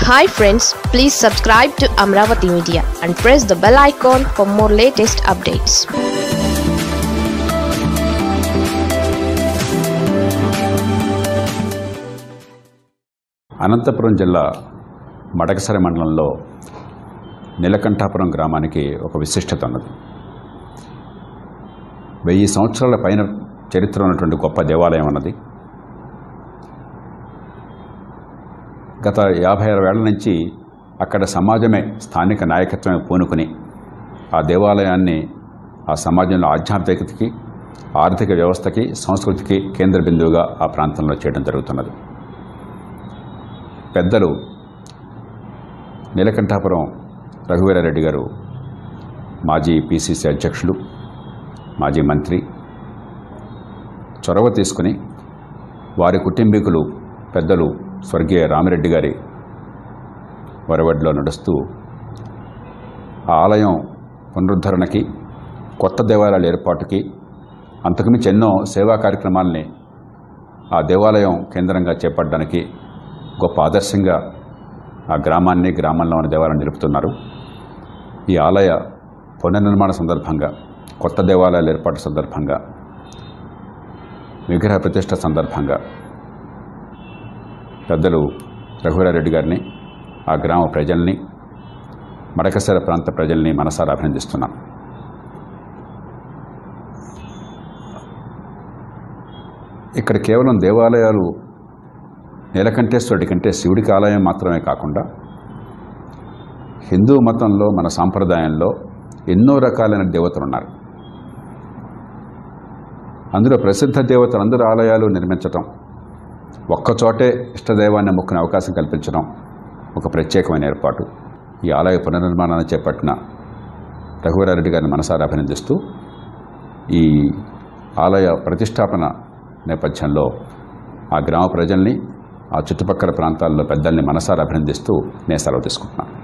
hi friends please subscribe to Amaravati media and press the bell icon for more latest updates Anantapuram జిల్లా మడకసర మండలంలో నీలకంఠాపురం గ్రామానికి ఒక విశిష్టత ఉన్నది వెయ్యి సంవత్సరాల పైన చరిత్ర ఉన్నటువంటి గొప్ప దేవాలయం ఉన్నది గత యాభై ఆరు వేళ్ల నుంచి అక్కడ సమాజమే స్థానిక నాయకత్వమే పూనుకుని ఆ దేవాలయాన్ని ఆ సమాజంలో ఆధ్యాత్మికతకి ఆర్థిక వ్యవస్థకి సంస్కృతికి కేంద్ర బిందువుగా ఆ ప్రాంతంలో చేయడం జరుగుతున్నది పెద్దలు నీలకంఠాపురం రఘువీరారెడ్డి గారు మాజీ పిసిసి అధ్యక్షులు మాజీ మంత్రి చొరవ తీసుకుని వారి కుటుంబీకులు పెద్దలు స్వర్గీయ రామిరెడ్డి గారి వరవడిలో నడుస్తూ ఆ ఆలయం పునరుద్ధరణకి కొత్త దేవాలయాల ఏర్పాటుకి అంతకుమించి ఎన్నో సేవా కార్యక్రమాల్ని ఆ దేవాలయం కేంద్రంగా చేపట్టడానికి గొప్ప ఆదర్శంగా ఆ గ్రామాన్ని గ్రామంలో ఉన్న దేవాలయం నిలుపుతున్నారు ఈ ఆలయ పునర్నిర్మాణ సందర్భంగా కొత్త దేవాలయాల ఏర్పాటు సందర్భంగా విగ్రహ ప్రతిష్ట సందర్భంగా పెద్దలు రఘువరారెడ్డి గారిని ఆ గ్రామ ప్రజల్ని మడకసర ప్రాంత ప్రజల్ని మనసారా అభినందిస్తున్నాం ఇక్కడ కేవలం దేవాలయాలు నీలకంఠేశ్వరుడి కంటే శివుడికి ఆలయం మాత్రమే కాకుండా హిందూ మతంలో మన సాంప్రదాయంలో ఎన్నో రకాలైన దేవతలు ఉన్నారు అందులో ప్రసిద్ధ దేవతలు అందరూ ఆలయాలు నిర్మించటం ఒక్కచోటే ఇష్టదైవాన్ని మొక్కునే అవకాశం కల్పించడం ఒక ప్రత్యేకమైన ఏర్పాటు ఈ ఆలయ పునర్నిర్మాణాన్ని చేపట్టిన రఘువరారెడ్డి గారిని మనసారా అభినందిస్తూ ఈ ఆలయ ప్రతిష్టాపన నేపథ్యంలో ఆ గ్రామ ప్రజల్ని ఆ చుట్టుపక్కల ప్రాంతాల్లో పెద్దల్ని మనసారా అభినందిస్తూ నేను సెలవు తీసుకుంటున్నాను